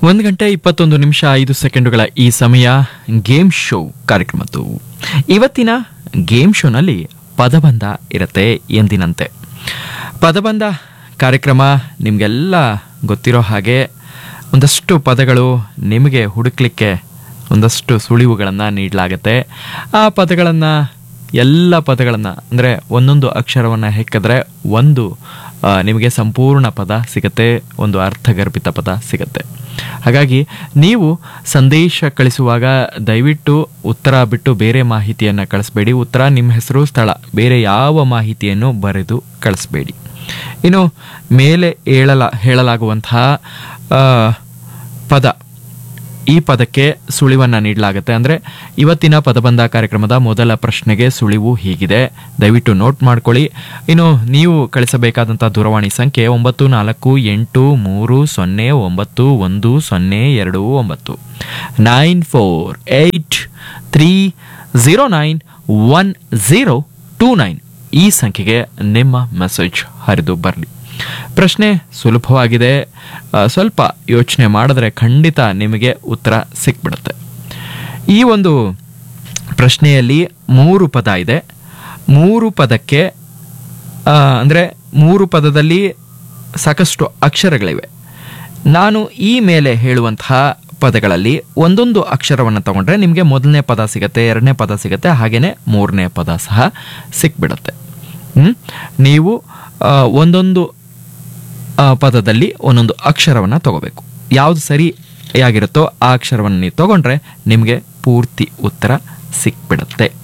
ಒಂದು ಗಂಟೆ ಇಪ್ಪತ್ತೊಂದು ನಿಮಿಷ ಐದು ಸೆಕೆಂಡುಗಳ ಈ ಸಮಯ ಗೇಮ್ ಶೋ ಕಾರ್ಯಕ್ರಮದ್ದು ಇವತ್ತಿನ ಗೇಮ್ ಶೋನಲ್ಲಿ ಪದಬಂಧ ಇರುತ್ತೆ ಎಂದಿನಂತೆ ಪದಬಂಧ ಕಾರ್ಯಕ್ರಮ ನಿಮಗೆಲ್ಲ ಗೊತ್ತಿರೋ ಹಾಗೆ ಒಂದಷ್ಟು ಪದಗಳು ನಿಮಗೆ ಹುಡುಕ್ಲಿಕ್ಕೆ ಒಂದಷ್ಟು ಸುಳಿವುಗಳನ್ನು ನೀಡಲಾಗುತ್ತೆ ಆ ಪದಗಳನ್ನು ಎಲ್ಲ ಪದಗಳನ್ನು ಅಂದರೆ ಒಂದೊಂದು ಅಕ್ಷರವನ್ನು ಹೆಕ್ಕಿದ್ರೆ ಒಂದು ಆ, ನಿಮಗೆ ಸಂಪೂರ್ಣ ಪದ ಸಿಗುತ್ತೆ ಒಂದು ಅರ್ಥಗರ್ಭಿತ ಪದ ಸಿಗುತ್ತೆ ಹಾಗಾಗಿ ನೀವು ಸಂದೇಶ ಕಳಿಸುವಾಗ ದಯವಿಟ್ಟು ಉತ್ತರ ಬಿಟ್ಟು ಬೇರೆ ಮಾಹಿತಿಯನ್ನು ಕಳಿಸ್ಬೇಡಿ ಉತ್ತರ ನಿಮ್ಮ ಹೆಸರು ಸ್ಥಳ ಬೇರೆ ಯಾವ ಮಾಹಿತಿಯನ್ನು ಬರೆದು ಕಳಿಸ್ಬೇಡಿ ಇನ್ನು ಮೇಲೆ ಹೇಳಲ ಹೇಳಲಾಗುವಂತಹ ಆ, ಪದ ಈ ಪದಕ್ಕೆ ಸುಳಿವನ್ನು ನೀಡಲಾಗುತ್ತೆ ಅಂದರೆ ಇವತ್ತಿನ ಪದಬಂಧ ಕಾರ್ಯಕ್ರಮದ ಮೊದಲ ಪ್ರಶ್ನೆಗೆ ಸುಳಿವು ಹೀಗಿದೆ ದಯವಿಟ್ಟು ನೋಟ್ ಮಾಡ್ಕೊಳ್ಳಿ ಇನ್ನು ನೀವು ಕಳಿಸಬೇಕಾದಂಥ ದೂರವಾಣಿ ಸಂಖ್ಯೆ ಒಂಬತ್ತು ನಾಲ್ಕು ಎಂಟು ಮೂರು ಸೊನ್ನೆ ಒಂಬತ್ತು ಒಂದು ಸೊನ್ನೆ ಎರಡು ಒಂಬತ್ತು nine four eight three zero nine one zero two nine ಈ ಸಂಖ್ಯೆಗೆ ನಿಮ್ಮ ಮೆಸೇಜ್ ಹರಿದು ಬರಲಿ ಪ್ರಶ್ನೆ ಸುಲಭವಾಗಿದೆ ಆ, ಸ್ವಲ್ಪ ಯೋಚನೆ ಮಾಡಿದ್ರೆ ಖಂಡಿತ ನಿಮಗೆ ಉತ್ತರ ಸಿಕ್ಬಿಡುತ್ತೆ ಈ ಒಂದು ಪ್ರಶ್ನೆಯಲ್ಲಿ ಮೂರು ಪದ ಇದೆ ಮೂರು ಪದಕ್ಕೆ ಆ, ಅಂದರೆ ಮೂರು ಪದದಲ್ಲಿ ಸಾಕಷ್ಟು ಅಕ್ಷರಗಳಿವೆ ನಾನು ಈ ಮೇಲೆ ಹೇಳುವಂತಹ ಪದಗಳಲ್ಲಿ ಒಂದೊಂದು ಅಕ್ಷರವನ್ನು ತಗೊಂಡ್ರೆ ನಿಮಗೆ ಮೊದಲನೇ ಪದ ಸಿಗುತ್ತೆ ಎರಡನೇ ಪದ ಸಿಗುತ್ತೆ ಹಾಗೆಯೇ ಮೂರನೇ ಪದ ಸಹ ಸಿಕ್ಬಿಡುತ್ತೆ ಹ್ಮ್? ನೀವು ಆ, ಒಂದೊಂದು ಆ, ಪದದಲ್ಲಿ ಒಂದೊಂದು ಅಕ್ಷರವನ್ನು ತಗೋಬೇಕು ಯಾವುದು ಸರಿಯಾಗಿರುತ್ತೋ ಆ ಅಕ್ಷರವನ್ನು ನೀವು ತಗೊಂಡ್ರೆ ನಿಮಗೆ ಪೂರ್ತಿ ಉತ್ತರ ಸಿಕ್ಬಿಡುತ್ತೆ